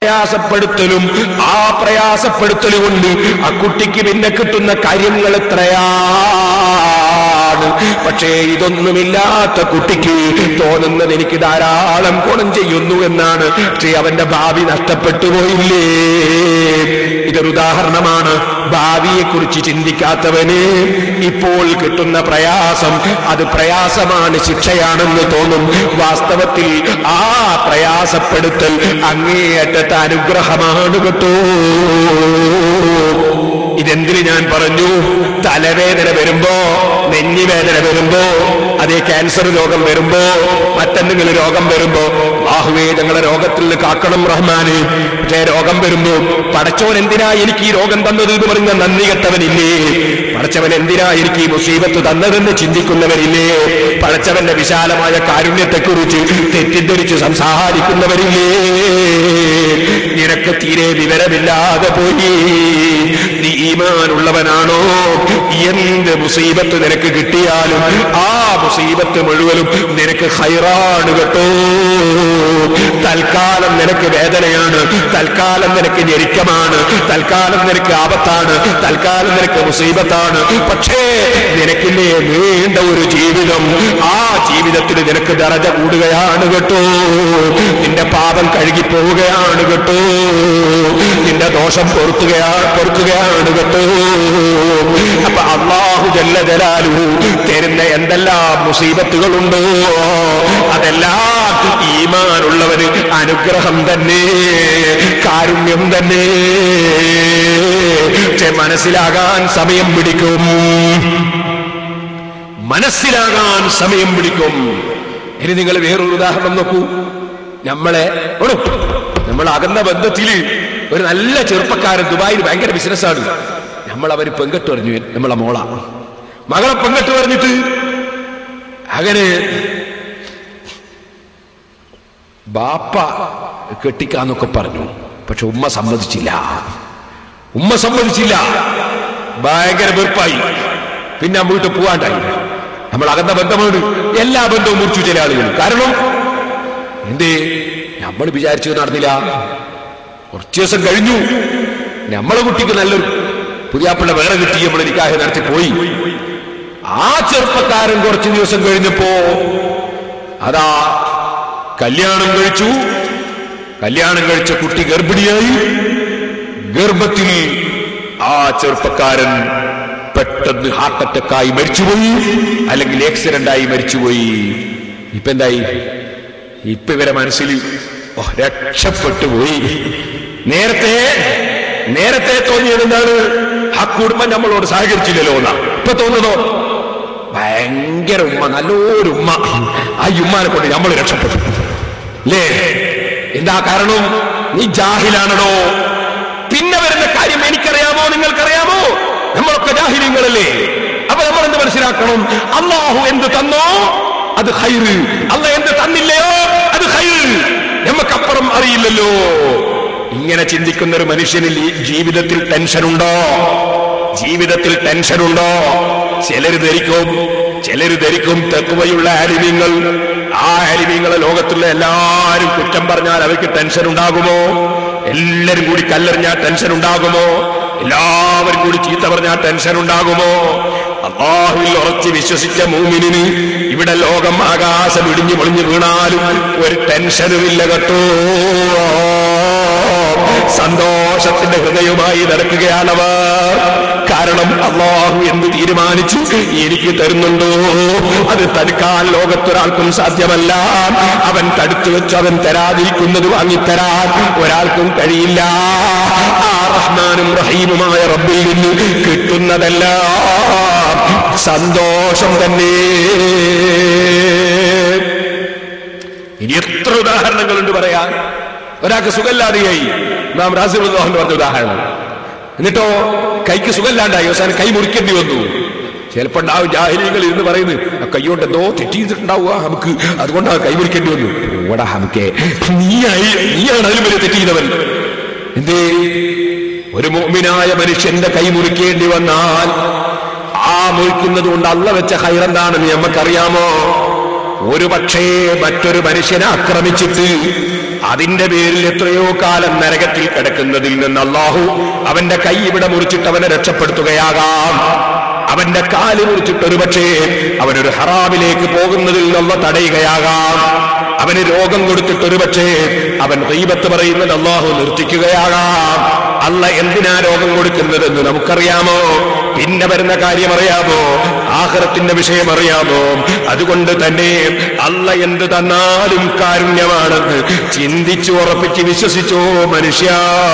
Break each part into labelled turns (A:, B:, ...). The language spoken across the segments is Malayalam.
A: പ്രയാസപ്പെടുത്തലും ആ പ്രയാസപ്പെടുത്തലും കൊണ്ട് ആ കുട്ടിക്ക് പിന്നെ കിട്ടുന്ന കാര്യങ്ങൾ എത്രയാണ് പക്ഷേ ഇതൊന്നുമില്ലാത്ത കുട്ടിക്ക് തോന്നുന്നത് എനിക്ക് ധാരാളം ഗുണം ചെയ്യുന്നു എന്നാണ് പക്ഷേ അവന്റെ ഭാവി നഷ്ടപ്പെട്ടു പോയില്ലേ ഇതൊരു ഉദാഹരണമാണ് ഭാവിയെ കുറിച്ച് ചിന്തിക്കാത്തവന് ഇപ്പോൾ കിട്ടുന്ന പ്രയാസം അത് പ്രയാസമാണ് ശിക്ഷയാണെന്ന് തോന്നും വാസ്തവത്തിൽ ആ പ്രയാസപ്പെടുത്തൽ അങ്ങേയറ്റത്തെ അനുഗ്രഹമാണ് കേട്ടോ ഇതെന്തിന് ഞാൻ പറഞ്ഞു തലവേദന വരുമ്പോ നെഞ്ഞിവേദന വരുമ്പോ അതേ ക്യാൻസർ രോഗം വരുമ്പോ മറ്റെന്തെങ്കിലും രോഗം വരുമ്പോ ആഹുവേ ഞങ്ങളെ രോഗത്തിൽ നിന്ന് കാക്കണം റഹ്മാന് പക്ഷേ രോഗം വരുമ്പോ പടച്ചോൻ എന്തിനാ എനിക്ക് ഈ രോഗം തന്നത് എന്ന് പറഞ്ഞ നന്ദി കെട്ടവനില്ലേ പടച്ചവൻ എന്തിനാ എനിക്ക് ഈ മുസീബത്ത് തന്നതെന്ന് ചിന്തിക്കുന്നവരില്ലേ പടച്ചവന്റെ വിശാലമായ കാരുണ്യത്തെക്കുറിച്ച് തെറ്റിദ്ധരിച്ച് സംസാരിക്കുന്നവരില്ലേ നിനക്ക് തീരെ വിവരമില്ലാതെ പോയി നീ ഈമാനുള്ളവനാണോ എന്ത് മുസീബത്ത് നിനക്ക് കിട്ടിയാലും ആ മുസീബത്ത് മുഴുവനും നിനക്ക് ഹൈറാണ് കേട്ടോ തൽക്കാലം നിനക്ക് വേദനയാണ് തൽക്കാലം നിനക്ക് ഞെരുക്കമാണ് തൽക്കാലം നിനക്ക് ആപത്താണ് തൽക്കാലം നിനക്ക് മുസീബത്താണ് പക്ഷേ നിനക്കില്ലേ നീണ്ട ഒരു ജീവിതം ആ ജീവിതത്തിൽ നിനക്ക് ദറജ കൂടുകയാണ് കേട്ടോ നിന്റെ പാപം കഴുകി പോവുകയാണ് കേട്ടോ നിന്റെ ദോഷം പൊറുത്തുകയാണ് പൊറുക്കുകയാണ് കേട്ടോ അപ്പൊ അള്ളാഹു ജല്ല ജലാലു തരുന്ന എന്തെല്ലാം മുസീബത്തുകളുണ്ടോ അതെല്ലാം ഈമാനുള്ളവന് അനുഗ്രഹം തന്നെ കാരുണ്യം തന്നെ പക്ഷെ മനസ്സിലാകാൻ സമയം പിടിക്കും മനസ്സിലാകാൻ സമയം പിടിക്കും ഇനി നിങ്ങൾ വേറൊരു ഉദാഹരണം നോക്കൂ നമ്മളെ ഓടോ നമ്മൾ അകന്ന ബന്ധത്തിൽ ഒരു നല്ല ചെറുപ്പക്കാരൻ ദുബായിൽ ഭയങ്കര ബിസിനസ്സാണ് നമ്മൾ അവർ പെങ്കട്ട് പറഞ്ഞു നമ്മളെ മോള മകളെ പെങ്കട്ട് പറഞ്ഞിട്ട് അങ്ങനെ ബാപ്പ കെട്ടിക്കാന്നൊക്കെ പറഞ്ഞു പക്ഷെ ഉമ്മ സമ്മതിച്ചില്ല ഉമ്മ സമ്മതിച്ചില്ല ഭയങ്കര വെറുപ്പായി പിന്നെ ആ വീട്ടിൽ പോവാണ്ടായി നമ്മൾ അകന്ന ബന്ധമാണ് എല്ലാ ബന്ധവും മുറിച്ചു ചില ആളുകൾ കാരണം എന്തേ നമ്മൾ വിചാരിച്ചത് നടന്നില്ല കുറച്ചു ദിവസം കഴിഞ്ഞു നമ്മളെ കുട്ടിക്ക് നല്ലൊരു പുതിയാപ്പിള്ള വേറെ കിട്ടി നമ്മൾ നിക്കാഹ് നടത്തി പോയി ആ ചെറുപ്പക്കാരൻ കുറച്ചു ദിവസം കഴിഞ്ഞപ്പോ അതാ കല്യാണം കഴിച്ചു കല്യാണം കഴിച്ച കുട്ടി ഗർഭിണിയായി ഗർഭത്തിൽ ആ ചെറുപ്പക്കാരൻ പെട്ടെന്ന് ഹാർട്ട് അറ്റാക്കായി മരിച്ചുപോയി അല്ലെങ്കിൽ ആക്സിഡന്റ് ആയി മരിച്ചുപോയി ഇപ്പൊ എന്തായി ഇപ്പൊ ഇവരെ മനസ്സിൽ ഓ രക്ഷപ്പെട്ടു പോയി നേരത്തെ നേരത്തെ തോന്നിയത് എന്താണ് ആ കുടുംബം നമ്മളോട് സഹകരിച്ചില്ലല്ലോ എന്നാ ഇപ്പൊ തോന്നുന്നതോ ഭയങ്കര ഉമ്മ നല്ലൊരു ഉമ്മ ആ ഉമ്മാനെ കൊണ്ട് നമ്മൾ രക്ഷപ്പെട്ടു അല്ലേ എന്താ കാരണം നീ ജാഹിലാണോ പിന്നെ വരുന്ന കാര്യം എനിക്കറിയാമോ നിങ്ങൾക്കറിയാമോ നമ്മളൊക്കെ ജാഹിര്യങ്ങളല്ലേ അപ്പൊ നമ്മൾ എന്ത് മനസ്സിലാക്കണം അള്ളാഹു എന്ത് തന്നോ അത് ഹൈറ് അല്ല എന്ത് തന്നില്ലയോ അത് ഹൈറ് നമുക്കപ്പുറം അറിയില്ലല്ലോ ഇങ്ങനെ ചിന്തിക്കുന്ന ഒരു മനുഷ്യനിൽ ഈ ജീവിതത്തിൽ ടെൻഷനുണ്ടോ ജീവിതത്തിൽ ടെൻഷനുണ്ടോ ചിലര് ധരിക്കും ചിലര് ധരിക്കും തെക്കുവയുള്ള ആലിമ്യങ്ങൾ ആ ആലിമ്യങ്ങളെ ലോകത്തുള്ള എല്ലാരും കുറ്റം പറഞ്ഞാൽ അവർക്ക് ടെൻഷൻ ഉണ്ടാകുമോ എല്ലാരും കൂടി കല്ലെറിഞ്ഞാൽ ടെൻഷൻ ഉണ്ടാകുമോ എല്ലാവരും കൂടി ചീത്ത പറഞ്ഞാൽ ടെൻഷൻ ഉണ്ടാകുമോ അള്ളാഹുവിൽ ഉറച്ച് വിശ്വസിച്ച മൂമിനിന് ഇവിടെ ലോകം ആകാശം ഇടിഞ്ഞു പൊളിഞ്ഞു വീണാലും ഒരു ടെൻഷനുമില്ല കേട്ടോ സന്തോഷത്തിന്റെ ഹൃദയവുമായി നടക്കുകയാണവർ കാരണം അള്ളാഹു എന്ത് തീരുമാനിച്ചു എനിക്ക് തരുന്നുണ്ടോ അത് തടുക്കാൻ ലോകത്തൊരാൾക്കും സാധ്യമല്ല അവൻ തടുത്തു വെച്ച് അവൻ തരാതിരിക്കുന്നത് വാങ്ങിത്തരാൻ ഒരാൾക്കും കഴിയില്ല ആ റഹ്മാനും റഹീമുമായ റബ്ബിൽ നിന്ന് കിട്ടുന്നതെല്ലാം സന്തോഷം തന്നെ ഇനി എത്ര ഉദാഹരണങ്ങളുണ്ട് പറയാൻ ഒരാൾക്ക് സുഖമില്ലാതെയായി നാം റാസിബുദ്ദോഹൻ പറഞ്ഞ ഉദാഹരണം എന്നിട്ടോ കൈക്ക് സുഖമില്ലാണ്ടായി അവസാനം കൈ മുറിക്കേണ്ടി വന്നു ചിലപ്പോ ഉണ്ടാവും ജാഹിലികൾ ഇരുന്ന് പറയുന്നത് ആ കൈകൊണ്ട് എന്തോ തെറ്റി ചെയ്തിട്ടുണ്ടാവുക നമുക്ക് അതുകൊണ്ടാണ് കൈ മുറിക്കേണ്ടി വന്നു ഓടാ ഹമുക്കെ നീയായി നീയാണ് അതിലും വലിയ തെറ്റ് ചെയ്തവൻ എന്തേ ഒരു മോമിനായ മനുഷ്യന്റെ കൈ മുറിക്കേണ്ടി വന്നാൽ ആ മുറിക്കുന്നത് കൊണ്ട് അല്ല വെച്ച ഹൈറെന്താണെന്ന് നമുക്കറിയാമോ ഒരു പക്ഷേ മറ്റൊരു മനുഷ്യനെ ആക്രമിച്ചിട്ട് അതിന്റെ പേരിൽ എത്രയോ കാലം നരകത്തിൽ കിടക്കുന്നതിൽ നിന്ന് അള്ളാഹു അവന്റെ കൈ ഇവിടെ മുറിച്ചിട്ട് അവനെ രക്ഷപ്പെടുത്തുകയാകാം അവന്റെ കാല് മുറിച്ചിട്ട് ഒരു പക്ഷേ അവനൊരു ഹറാമിലേക്ക് പോകുന്നതിൽ നിന്ന് തടയുകയാകാം അവന് രോഗം കൊടുത്തിട്ട് ഒരു പക്ഷേ അവൻ ദൈവത്ത് പറയുന്നത് അള്ളാഹു നിർത്തിക്കുകയാകാം അല്ല എന്തിനാ രോഗം കൊടുക്കുന്നതെന്ന് നമുക്കറിയാമോ പിന്നെ വരുന്ന കാര്യം അറിയാമോ ആഹ്റത്തിന്റെ വിഷയം അറിയാമോ അതുകൊണ്ട് തന്നെ അല്ല എന്ത് തന്നാലും കാരുണ്യമാണെന്ന് ചിന്തിച്ചു ഉറപ്പിച്ച് വിശ്വസിച്ചോ മനുഷ്യ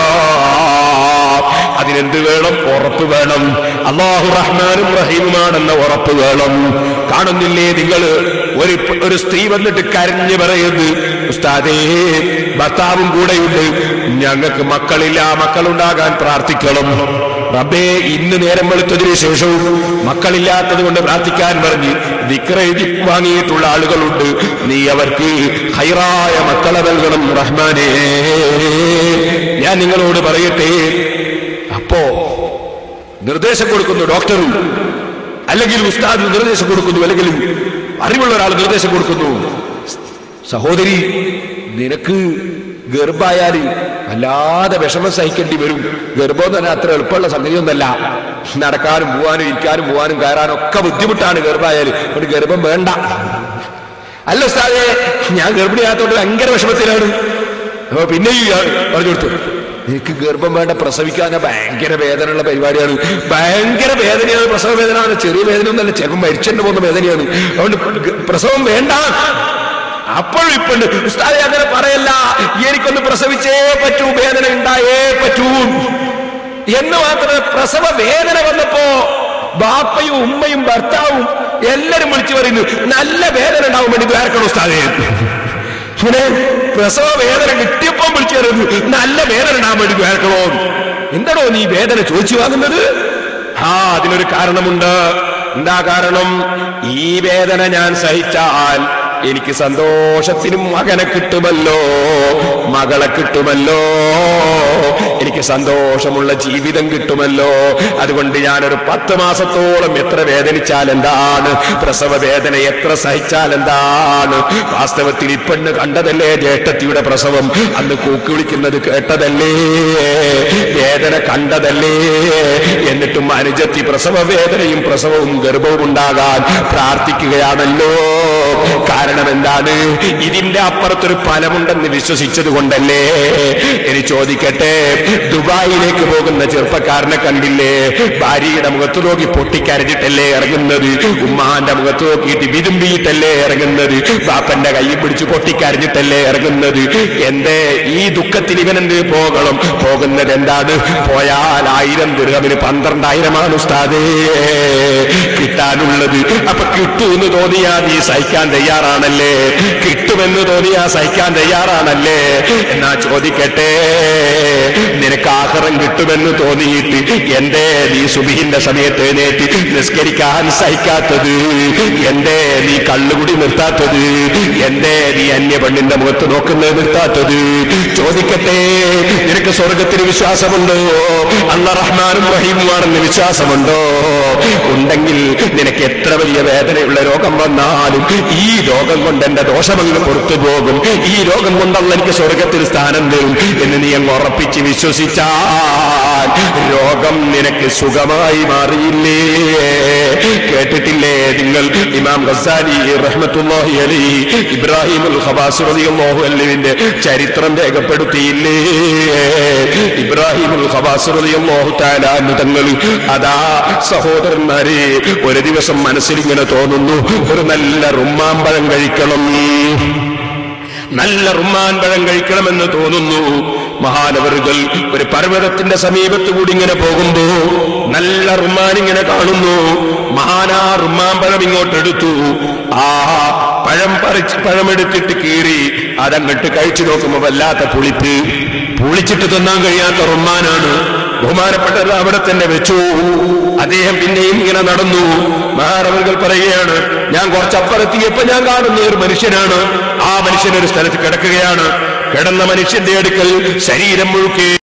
A: അതിനെന്ത് വേണം ഉറപ്പ് വേണം അള്ളാഹു റഹ്മാനും റഹീമുമാണെന്ന ഉറപ്പ് വേണം കാണുന്നില്ലേ നിങ്ങൾ ഒരു ഒരു സ്ത്രീ വന്നിട്ട് കരഞ്ഞു പറയുന്നു ഉസ്താദേ ഭർത്താവും കൂടെയുണ്ട് ഞങ്ങൾക്ക് മക്കളില്ല മക്കളുണ്ടാകാൻ പ്രാർത്ഥിക്കണം റബ്ബേ ഇന്ന് നേരം വെളുത്തതിനു ശേഷവും മക്കളില്ലാത്തത് കൊണ്ട് പ്രാർത്ഥിക്കാൻ പറഞ്ഞ് വിക്രയി വാങ്ങിയിട്ടുള്ള ആളുകളുണ്ട് നീ അവർക്ക് ഹൈറായ മക്കളെ നൽകണം റഹ്മാനേ ഞാൻ നിങ്ങളോട് പറയട്ടെ അപ്പോ നിർദ്ദേശം കൊടുക്കുന്നു ഡോക്ടറും അല്ലെങ്കിൽ ഉസ്താദ് നിർദ്ദേശം കൊടുക്കുന്നു അല്ലെങ്കിൽ അറിവുള്ള ഒരാൾ നിർദ്ദേശം കൊടുക്കുന്നു സഹോദരി നിനക്ക് ഗർഭായാൽ വല്ലാതെ വിഷമം സഹിക്കേണ്ടി വരും ഗർഭം തന്നെ അത്ര എളുപ്പമുള്ള സംഗതിയൊന്നല്ല നടക്കാനും പോവാനും ഇരിക്കാനും പോവാനും കയറാനും ഒക്കെ ബുദ്ധിമുട്ടാണ് ഗർഭായാൽ ഒരു ഗർഭം വേണ്ട അല്ല ഉസ്താദേ ഞാൻ ഗർഭിണിയാത്തോണ്ട് ഭയങ്കര വിഷമത്തിലാണ് അപ്പൊ പിന്നെ ഈ ആൾ പറഞ്ഞു കൊടുത്തു എനിക്ക് ഗർഭം വേണ്ട പ്രസവിക്കാൻ ഭയങ്കര വേദനയുള്ള പരിപാടിയാണ് ഭയങ്കര വേദനയാണ് പ്രസവ വേദന ചെറിയ വേദന ഒന്നല്ല ചിലപ്പോൾ മരിച്ചെന്ന് പോകുന്ന വേദനയാണ് അതുകൊണ്ട് ഗ- പ്രസവം വേണ്ട അപ്പോഴും ഇപ്പോഴുണ്ട് ഉസ്താദെ അങ്ങനെ പറയല്ല എനിക്കൊന്ന് പ്രസവിച്ചേ പറ്റൂ വേദന ഉണ്ടായേ പറ്റൂ എന്ന് മാത്രമേ പ്രസവ വേദന വന്നപ്പോ ബാപ്പയും ഉമ്മയും ഭർത്താവും എല്ലാരും വിളിച്ചു പറയുന്നു നല്ല വേദന ഉണ്ടാവും വേണ്ടി വേർക്കണം ഉസ്താദേ ഇങ്ങനെ പ്രസവ വേദന കിട്ടിയപ്പോ വിളിച്ചു പറയുന്നു നല്ല വേദന ഉണ്ടാകാൻ വേണ്ടി വേർക്കണോ എന്താണോ നീ വേദന ചോദിച്ചു വാങ്ങുന്നത് ആ അതിനൊരു കാരണമുണ്ട് എന്താ കാരണം ഈ വേദന ഞാൻ സഹിച്ചാൽ എനിക്ക് സന്തോഷത്തിനും മകനെ കിട്ടുമല്ലോ മകളെ കിട്ടുമല്ലോ എനിക്ക് സന്തോഷമുള്ള ജീവിതം കിട്ടുമല്ലോ അതുകൊണ്ട് ഞാനൊരു പത്ത് മാസത്തോളം എത്ര വേദനിച്ചാൽ എന്താണ് പ്രസവ വേദന എത്ര സഹിച്ചാൽ എന്താണ് വാസ്തവത്തിൽ ഇപ്പെണ്ണ് കണ്ടതല്ലേ ജ്യേഷ്ഠത്തിയുടെ പ്രസവം അന്ന് കൂക്കി വിളിക്കുന്നത് കേട്ടതല്ലേ വേദന കണ്ടതല്ലേ എന്നിട്ടും അനുജത്തി പ്രസവ വേദനയും പ്രസവവും ഗർഭവും ഉണ്ടാകാൻ പ്രാർത്ഥിക്കുകയാണല്ലോ കാരണം എന്താണ് ഇതിന്റെ അപ്പുറത്തൊരു ഫലമുണ്ടെന്ന് വിശ്വസിച്ചത് കൊണ്ടല്ലേ ഇനി ചോദിക്കട്ടെ ദുബായിലേക്ക് പോകുന്ന ചെറുപ്പക്കാരനെ കണ്ടില്ലേ ഭാര്യയുടെ മുഖത്ത് നോക്കി പൊട്ടിക്കരഞ്ഞിട്ടല്ലേ ഇറങ്ങുന്നത് ഉമ്മാന്റെ മുഖത്ത് നോക്കിയിട്ട് വിരുമ്പിയിട്ടല്ലേ ഇറങ്ങുന്നത് ബാപ്പന്റെ കൈ പിടിച്ച് പൊട്ടിക്കരഞ്ഞിട്ടല്ലേ ഇറങ്ങുന്നത് എന്തേ ഈ ദുഃഖത്തിന് ഇവനെന്ത് പോകണം പോകുന്നത് എന്താണ് പോയാൽ ആയിരം ദീർഘമിന് പന്ത്രണ്ടായിരമാണ് ഉസ്താദേ കിട്ടാനുള്ളത് അപ്പൊ കിട്ടുമെന്ന് തോന്നിയാ നീ സഹിക്കാൻ തയ്യാറാണല്ലേ കിട്ടുമെന്ന് തോന്നിയാ സഹിക്കാൻ തയ്യാറാണല്ലേ എന്നാ ചോദിക്കട്ടെ നിനക്ക് ആഹാരം കിട്ടുമെന്ന് തോന്നിയിട്ട് എന്തേ നീ സുബിഹിന്റെ സമയത്ത് എഴുന്നേറ്റ് നിസ്കരിക്കാൻ സഹിക്കാത്തത് എന്തേ നീ കള്ളുകുടി നിർത്താത്തത് എന്തേ നീ അന്യ പെണ്ണിന്റെ മുഖത്ത് നോക്കുന്നത് നിർത്താത്തത് ചോദിക്കട്ടെ നിനക്ക് സ്വർഗത്തിന് വിശ്വാസമുണ്ടോ അല്ല റഹ്മാനും റഹീമുമാണെന്ന് വിശ്വാസമുണ്ടോ ഉണ്ടെങ്കിൽ നിനക്ക് എത്ര വലിയ വേദനയുള്ള രോഗം വന്നാലും ഈ രോഗം കൊണ്ട് എന്റെ ദോഷമങ്ങ് പുറത്തു പോകും ഈ രോഗം കൊണ്ടല്ല എനിക്ക് സ്വർഗത്തിൽ സ്ഥാനം തരും എന്ന് നീ അങ്ങ് ഉറപ്പിച്ച് വിശ്വസിച്ചാൽ രോഗം നിനക്ക് സുഖമായി മാറിയില്ലേ കേട്ടിട്ടില്ലേ നിങ്ങൾ ഇമാം ഗസാലി റഹ്മത്തുല്ലാഹി അലി ഇബ്രാഹിം ഉൽ ഖബാസ് റളിയല്ലാഹു അൻഹുവിന്റെ ചരിത്രം രേഖപ്പെടുത്തിയില്ലേ ഇബ്രാഹിം ഉൽ ഖബാസ് റളിയല്ലാഹു തആല അൻഹു തങ്ങൾ അതാ സഹോദരന്മാരെ ഒരു ദിവസം മനസ്സിലിങ്ങനെ തോന്നുന്നു ഒരു നല്ല റുമ്മാമ്പഴം കഴിക്കണം നല്ല റുമ്മാൻ പഴം കഴിക്കണമെന്ന് തോന്നുന്നു മഹാനവറുകൾ ഒരു പർവ്വതത്തിന്റെ സമീപത്ത് കൂടി ഇങ്ങനെ പോകുമ്പോ നല്ല റുമ്മാൻ ഇങ്ങനെ കാണുന്നു മഹാനാ റുമ്മാൻ പഴം ഇങ്ങോട്ട് എടുത്തു ആ പഴം പറിച്ച് പഴമെടുത്തിട്ട് കീറി അതങ്ങട്ട് കഴിച്ചു നോക്കുമ്പോ വല്ലാത്ത പുളിപ്പ് പുളിച്ചിട്ട് തിന്നാൻ കഴിയാത്ത റുമ്മാനാണ് ബഹുമാനപ്പെട്ടത് അവിടെ തന്നെ വെച്ചു അദ്ദേഹം പിന്നെയും ഇങ്ങനെ നടന്നു മഹാനവറുകൾ പറയുകയാണ് ഞാൻ കുറച്ചപ്പുറത്തിയപ്പോ ഞാൻ കാണുന്ന ഒരു മനുഷ്യനാണ് ആ മനുഷ്യൻ ഒരു സ്ഥലത്ത് കിടക്കുകയാണ് കിടന്ന മനുഷ്യന്റെ അടുക്കൽ ശരീരം മുഴുക്കെ